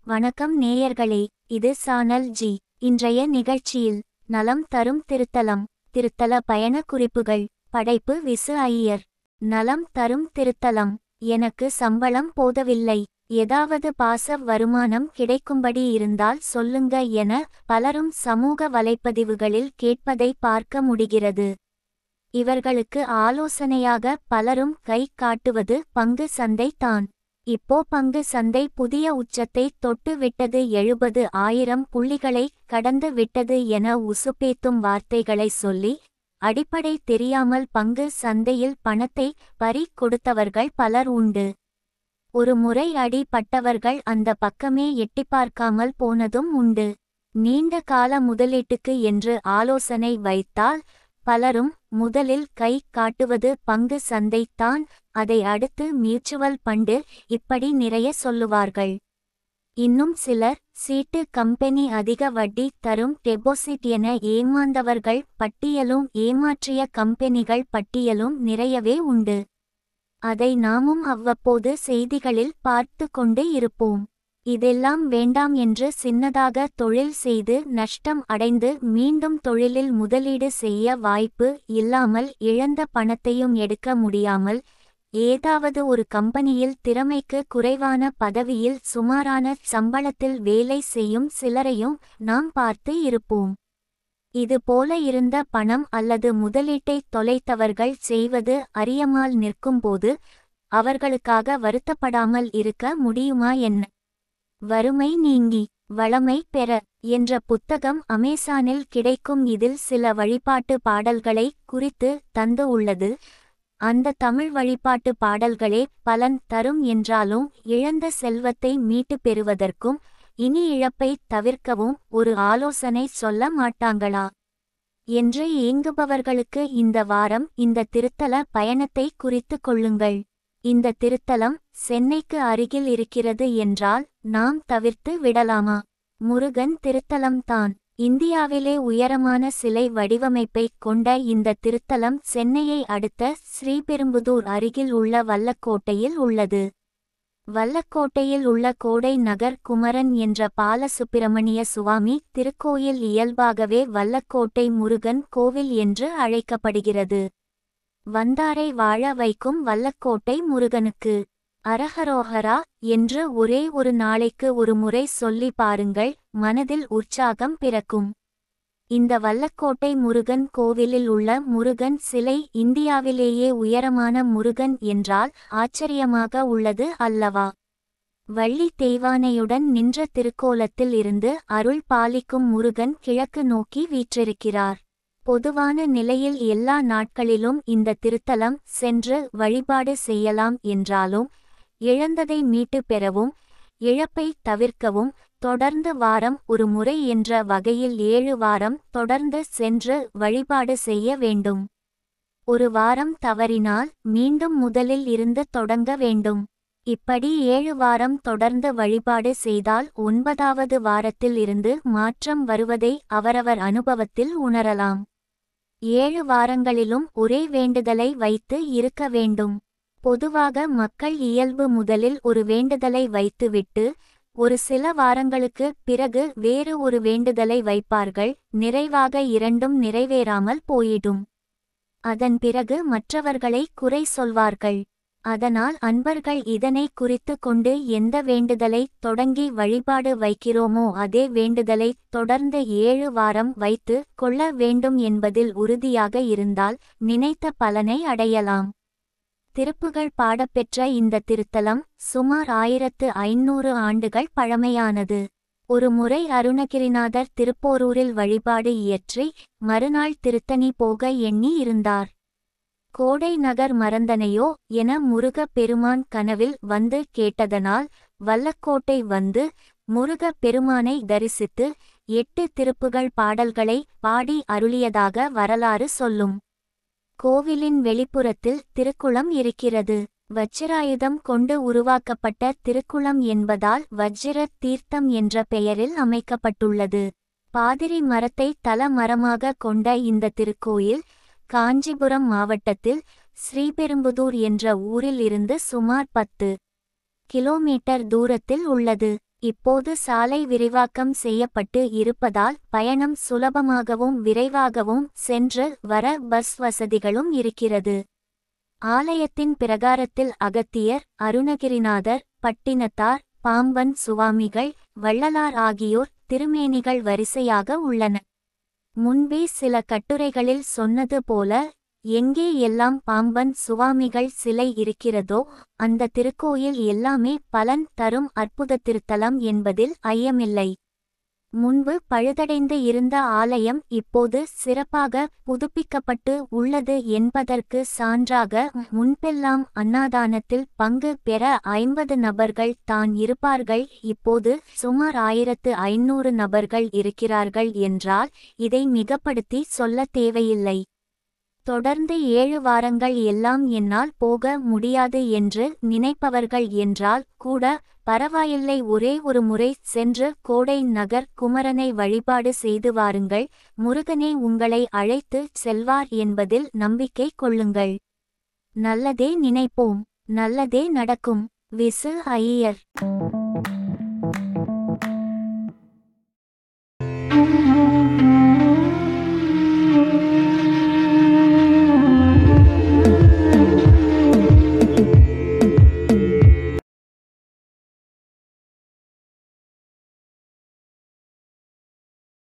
வணக்கம் நேயர்களே இது சானல் ஜி இன்றைய நிகழ்ச்சியில் நலம் தரும் திருத்தலம் திருத்தல பயண குறிப்புகள் படைப்பு விசு ஐயர் நலம் தரும் திருத்தலம் எனக்கு சம்பளம் போதவில்லை ஏதாவது பாச வருமானம் கிடைக்கும்படி இருந்தால் சொல்லுங்க என பலரும் சமூக வலைப்பதிவுகளில் கேட்பதை பார்க்க முடிகிறது இவர்களுக்கு ஆலோசனையாக பலரும் கை காட்டுவது பங்கு சந்தை தான் இப்போ பங்கு சந்தை புதிய உச்சத்தை தொட்டு விட்டது எழுபது ஆயிரம் புள்ளிகளை கடந்து விட்டது என உசுப்பேத்தும் வார்த்தைகளை சொல்லி அடிப்படை தெரியாமல் பங்கு சந்தையில் பணத்தை பறி கொடுத்தவர்கள் பலர் உண்டு ஒரு முறை அடி பட்டவர்கள் அந்த பக்கமே எட்டிப்பார்க்காமல் போனதும் உண்டு நீண்ட கால முதலீட்டுக்கு என்று ஆலோசனை வைத்தால் பலரும் முதலில் கை காட்டுவது பங்கு சந்தைத்தான் அதை அடுத்து மியூச்சுவல் பண்டு இப்படி நிறைய சொல்லுவார்கள் இன்னும் சிலர் சீட்டு கம்பெனி அதிக வட்டி தரும் டெபாசிட் என ஏமாந்தவர்கள் பட்டியலும் ஏமாற்றிய கம்பெனிகள் பட்டியலும் நிறையவே உண்டு அதை நாமும் அவ்வப்போது செய்திகளில் பார்த்து கொண்டு இருப்போம் இதெல்லாம் வேண்டாம் என்று சின்னதாக தொழில் செய்து நஷ்டம் அடைந்து மீண்டும் தொழிலில் முதலீடு செய்ய வாய்ப்பு இல்லாமல் இழந்த பணத்தையும் எடுக்க முடியாமல் ஏதாவது ஒரு கம்பெனியில் திறமைக்கு குறைவான பதவியில் சுமாரான சம்பளத்தில் வேலை செய்யும் சிலரையும் நாம் பார்த்து இருப்போம் இது போல இருந்த பணம் அல்லது முதலீட்டை தொலைத்தவர்கள் செய்வது அறியமால் நிற்கும்போது அவர்களுக்காக வருத்தப்படாமல் இருக்க முடியுமா என்ன வறுமை நீங்கி வளமை பெற என்ற புத்தகம் அமேசானில் கிடைக்கும் இதில் சில வழிபாட்டு பாடல்களை குறித்து தந்து உள்ளது அந்த தமிழ் வழிபாட்டு பாடல்களே பலன் தரும் என்றாலும் இழந்த செல்வத்தை மீட்டு பெறுவதற்கும் இனி இழப்பை தவிர்க்கவும் ஒரு ஆலோசனை சொல்ல மாட்டாங்களா என்று ஏங்குபவர்களுக்கு இந்த வாரம் இந்த திருத்தல பயணத்தை குறித்து கொள்ளுங்கள் இந்த திருத்தலம் சென்னைக்கு அருகில் இருக்கிறது என்றால் நாம் தவிர்த்து விடலாமா முருகன் திருத்தலம்தான் இந்தியாவிலே உயரமான சிலை வடிவமைப்பை கொண்ட இந்த திருத்தலம் சென்னையை அடுத்த ஸ்ரீபெரும்புதூர் அருகில் உள்ள வல்லக்கோட்டையில் உள்ளது வல்லக்கோட்டையில் உள்ள கோடை நகர் குமரன் என்ற பாலசுப்பிரமணிய சுவாமி திருக்கோயில் இயல்பாகவே வல்லக்கோட்டை முருகன் கோவில் என்று அழைக்கப்படுகிறது வந்தாரை வாழ வைக்கும் வல்லக்கோட்டை முருகனுக்கு அரஹரோஹரா என்று ஒரே ஒரு நாளைக்கு ஒரு முறை சொல்லி பாருங்கள் மனதில் உற்சாகம் பிறக்கும் இந்த வல்லக்கோட்டை முருகன் கோவிலில் உள்ள முருகன் சிலை இந்தியாவிலேயே உயரமான முருகன் என்றால் ஆச்சரியமாக உள்ளது அல்லவா வள்ளி தெய்வானையுடன் நின்ற திருக்கோலத்தில் இருந்து அருள் பாலிக்கும் முருகன் கிழக்கு நோக்கி வீற்றிருக்கிறார் பொதுவான நிலையில் எல்லா நாட்களிலும் இந்த திருத்தலம் சென்று வழிபாடு செய்யலாம் என்றாலும் இழந்ததை மீட்டு பெறவும் இழப்பை தவிர்க்கவும் தொடர்ந்து வாரம் ஒரு முறை என்ற வகையில் ஏழு வாரம் தொடர்ந்து சென்று வழிபாடு செய்ய வேண்டும் ஒரு வாரம் தவறினால் மீண்டும் முதலில் இருந்து தொடங்க வேண்டும் இப்படி ஏழு வாரம் தொடர்ந்து வழிபாடு செய்தால் ஒன்பதாவது வாரத்தில் இருந்து மாற்றம் வருவதை அவரவர் அனுபவத்தில் உணரலாம் ஏழு வாரங்களிலும் ஒரே வேண்டுதலை வைத்து இருக்க வேண்டும் பொதுவாக மக்கள் இயல்பு முதலில் ஒரு வேண்டுதலை வைத்துவிட்டு ஒரு சில வாரங்களுக்கு பிறகு வேறு ஒரு வேண்டுதலை வைப்பார்கள் நிறைவாக இரண்டும் நிறைவேறாமல் போயிடும் அதன் பிறகு மற்றவர்களை குறை சொல்வார்கள் அதனால் அன்பர்கள் இதனை குறித்து கொண்டு எந்த வேண்டுதலை தொடங்கி வழிபாடு வைக்கிறோமோ அதே வேண்டுதலை தொடர்ந்து ஏழு வாரம் வைத்து கொள்ள வேண்டும் என்பதில் உறுதியாக இருந்தால் நினைத்த பலனை அடையலாம் திருப்புகள் பாடப்பெற்ற இந்த திருத்தலம் சுமார் ஆயிரத்து ஐநூறு ஆண்டுகள் பழமையானது ஒரு முறை அருணகிரிநாதர் திருப்போரூரில் வழிபாடு இயற்றி மறுநாள் திருத்தணி போக எண்ணி இருந்தார் கோடை நகர் மறந்தனையோ என முருகப் பெருமான் கனவில் வந்து கேட்டதனால் வல்லக்கோட்டை வந்து முருகப் பெருமானை தரிசித்து எட்டு திருப்புகள் பாடல்களை பாடி அருளியதாக வரலாறு சொல்லும் கோவிலின் வெளிப்புறத்தில் திருக்குளம் இருக்கிறது வச்சிராயுதம் கொண்டு உருவாக்கப்பட்ட திருக்குளம் என்பதால் வஜ்ர தீர்த்தம் என்ற பெயரில் அமைக்கப்பட்டுள்ளது பாதிரி மரத்தை தல மரமாக கொண்ட இந்த திருக்கோயில் காஞ்சிபுரம் மாவட்டத்தில் ஸ்ரீபெரும்புதூர் என்ற ஊரில் இருந்து சுமார் பத்து கிலோமீட்டர் தூரத்தில் உள்ளது இப்போது சாலை விரிவாக்கம் செய்யப்பட்டு இருப்பதால் பயணம் சுலபமாகவும் விரைவாகவும் சென்று வர பஸ் வசதிகளும் இருக்கிறது ஆலயத்தின் பிரகாரத்தில் அகத்தியர் அருணகிரிநாதர் பட்டினத்தார் பாம்பன் சுவாமிகள் வள்ளலார் ஆகியோர் திருமேனிகள் வரிசையாக உள்ளன முன்பே சில கட்டுரைகளில் சொன்னது போல எங்கே எல்லாம் பாம்பன் சுவாமிகள் சிலை இருக்கிறதோ அந்த திருக்கோயில் எல்லாமே பலன் தரும் அற்புத திருத்தலம் என்பதில் ஐயமில்லை முன்பு பழுதடைந்து இருந்த ஆலயம் இப்போது சிறப்பாக புதுப்பிக்கப்பட்டு உள்ளது என்பதற்கு சான்றாக முன்பெல்லாம் அன்னாதானத்தில் பங்கு பெற ஐம்பது நபர்கள் தான் இருப்பார்கள் இப்போது சுமார் ஆயிரத்து ஐநூறு நபர்கள் இருக்கிறார்கள் என்றால் இதை மிகப்படுத்தி சொல்ல தேவையில்லை தொடர்ந்து ஏழு வாரங்கள் எல்லாம் என்னால் போக முடியாது என்று நினைப்பவர்கள் என்றால் கூட பரவாயில்லை ஒரே ஒரு முறை சென்று கோடை நகர் குமரனை வழிபாடு செய்து வாருங்கள் முருகனே உங்களை அழைத்து செல்வார் என்பதில் நம்பிக்கை கொள்ளுங்கள் நல்லதே நினைப்போம் நல்லதே நடக்கும் விசு ஐயர்